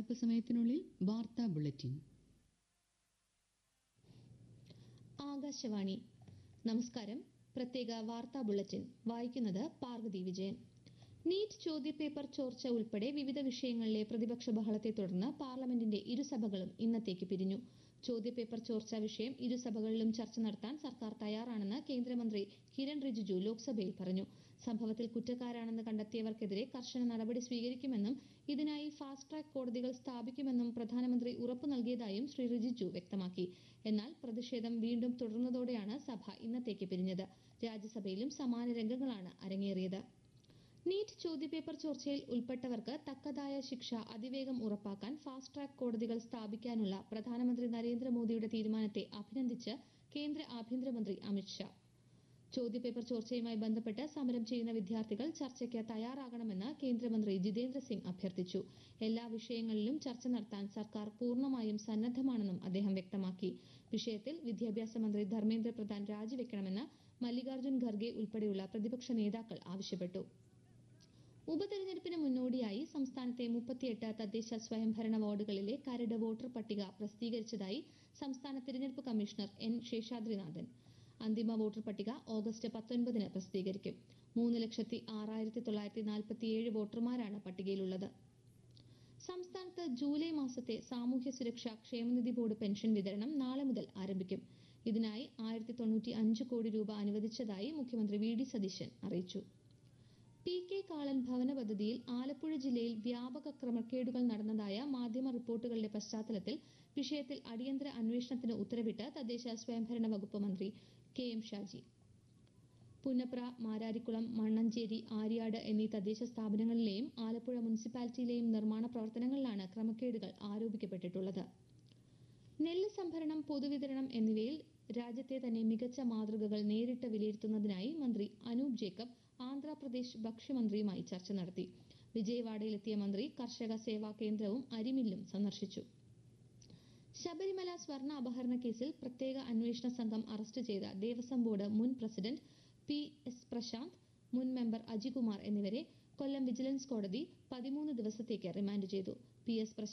അല്പസമയത്തിനുള്ളിൽ വാർത്താ ബുള്ളറ്റിൻ ആകാശവാണി നമസ്കാരം പ്രത്യേക വാർത്താ ബുള്ളറ്റിൻ വായിക്കുന്നത് പാർവതി വിജയൻ നീറ്റ് ചോദ്യപേപ്പർ ചോർച്ച ഉൾപ്പെടെ വിവിധ വിഷയങ്ങളിലെ പ്രതിപക്ഷ ബഹളത്തെ തുടർന്ന് പാർലമെന്റിന്റെ ഇരുസഭകളും ഇന്നത്തേക്ക് പിരിഞ്ഞു ചോദ്യപേപ്പർ ചോർച്ച വിഷയം ഇരുസഭകളിലും ചർച്ച നടത്താൻ സർക്കാർ തയ്യാറാണെന്ന് കേന്ദ്രമന്ത്രി കിരൺ റിജിജു ലോക്സഭയിൽ പറഞ്ഞു സംഭവത്തിൽ കുറ്റക്കാരാണെന്ന് കണ്ടെത്തിയവർക്കെതിരെ കർശന നടപടി സ്വീകരിക്കുമെന്നും ഇതിനായി ഫാസ്റ്റ് ട്രാക്ക് കോടതികൾ സ്ഥാപിക്കുമെന്നും പ്രധാനമന്ത്രി ഉറപ്പു നൽകിയതായും ശ്രീ റിജിജു വ്യക്തമാക്കി എന്നാൽ പ്രതിഷേധം വീണ്ടും തുടർന്നതോടെയാണ് സഭ ഇന്നത്തേക്ക് പിരിഞ്ഞത് രാജ്യസഭയിലും സമാന രംഗങ്ങളാണ് അരങ്ങേറിയത് നീറ്റ് ചോദ്യപേപ്പർ ചോർച്ചയിൽ ഉൾപ്പെട്ടവർക്ക് തക്കതായ ശിക്ഷ അതിവേഗം ഉറപ്പാക്കാൻ ഫാസ്റ്റ് ട്രാക്ക് കോടതികൾ സ്ഥാപിക്കാനുള്ള പ്രധാനമന്ത്രി നരേന്ദ്രമോദിയുടെ തീരുമാനത്തെ അഭിനന്ദിച്ച് കേന്ദ്ര ആഭ്യന്തരമന്ത്രി അമിത്ഷാ ചോദ്യപേപ്പർ ചോർച്ചയുമായി ബന്ധപ്പെട്ട് സമരം ചെയ്യുന്ന വിദ്യാർത്ഥികൾ ചർച്ചയ്ക്ക് തയ്യാറാകണമെന്ന് കേന്ദ്രമന്ത്രി ജിതേന്ദ്ര സിംഗ് അഭ്യർത്ഥിച്ചു എല്ലാ വിഷയങ്ങളിലും ചർച്ച നടത്താൻ സർക്കാർ പൂർണ്ണമായും സന്നദ്ധമാണെന്നും അദ്ദേഹം വ്യക്തമാക്കി വിഷയത്തിൽ വിദ്യാഭ്യാസ മന്ത്രി ധർമ്മേന്ദ്ര പ്രധാൻ രാജിവെക്കണമെന്ന് മല്ലികാർജ്ജുൻ ഖർഗെ ഉൾപ്പെടെയുള്ള പ്രതിപക്ഷ നേതാക്കൾ ആവശ്യപ്പെട്ടു ഉപതെരഞ്ഞെടുപ്പിന് മുന്നോടിയായി സംസ്ഥാനത്തെ മുപ്പത്തിയെട്ട് തദ്ദേശ സ്വയംഭരണ വാർഡുകളിലെ കരട് വോട്ടർ പട്ടിക പ്രസിദ്ധീകരിച്ചതായി സംസ്ഥാന തിരഞ്ഞെടുപ്പ് കമ്മീഷണർ എൻ ശേഷാദ്രിനാഥൻ അന്തിമ വോട്ടർ പട്ടിക ഓഗസ്റ്റ് പത്തൊൻപതിന് പ്രസിദ്ധീകരിക്കും മൂന്ന് ലക്ഷത്തി ആറായിരത്തി തൊള്ളായിരത്തി നാൽപ്പത്തിയേഴ് വോട്ടർമാരാണ് പട്ടികയിലുള്ളത് സംസ്ഥാനത്ത് ജൂലൈ മാസത്തെ സാമൂഹ്യ സുരക്ഷാ ക്ഷേമനിധി ബോർഡ് പെൻഷൻ വിതരണം നാളെ മുതൽ ആരംഭിക്കും ഇതിനായി ആയിരത്തി തൊണ്ണൂറ്റി അഞ്ച് കോടി രൂപ അനുവദിച്ചതായി മുഖ്യമന്ത്രി വി ഡി സതീശൻ അറിയിച്ചു പി കെ കാളൻ ഭവന പദ്ധതിയിൽ ആലപ്പുഴ ജില്ലയിൽ വ്യാപക ക്രമക്കേടുകൾ നടന്നതായ മാധ്യമ റിപ്പോർട്ടുകളുടെ പശ്ചാത്തലത്തിൽ വിഷയത്തിൽ അടിയന്തര അന്വേഷണത്തിന് ഉത്തരവിട്ട് തദ്ദേശ സ്വയംഭരണ വകുപ്പ് മന്ത്രി കെ എം ഷാജി പുന്നപ്ര മാരാരിക്കുളം മണ്ണഞ്ചേരി ആര്യാട് എന്നീ തദ്ദേശ സ്ഥാപനങ്ങളിലെയും ആലപ്പുഴ മുനിസിപ്പാലിറ്റിയിലെയും നിർമ്മാണ പ്രവർത്തനങ്ങളിലാണ് ക്രമക്കേടുകൾ ആരോപിക്കപ്പെട്ടിട്ടുള്ളത് നെല്ല് സംഭരണം പൊതുവിതരണം എന്നിവയിൽ രാജ്യത്തെ തന്നെ മികച്ച മാതൃകകൾ നേരിട്ട് വിലയിരുത്തുന്നതിനായി മന്ത്രി അനൂപ് ജേക്കബ് ആന്ധ്രാപ്രദേശ് ഭക്ഷ്യമന്ത്രിയുമായി ചർച്ച നടത്തി വിജയവാഡയിലെത്തിയ മന്ത്രി കർഷക സേവാ കേന്ദ്രവും അരിമില്ലും സന്ദർശിച്ചു ശബരിമല സ്വർണ്ണ അപഹരണ കേസിൽ പ്രത്യേക അന്വേഷണ സംഘം അറസ്റ്റ് ചെയ്ത ദേവസ്വം ബോർഡ് മുൻ പ്രസിഡന്റ് പി എസ് പ്രശാന്ത് മുൻ മെമ്പർ അജികുമാർ എന്നിവരെ കൊല്ലം വിജിലൻസ് കോടതി പതിമൂന്ന് ദിവസത്തേക്ക് റിമാൻഡ് ചെയ്തു പി എസ്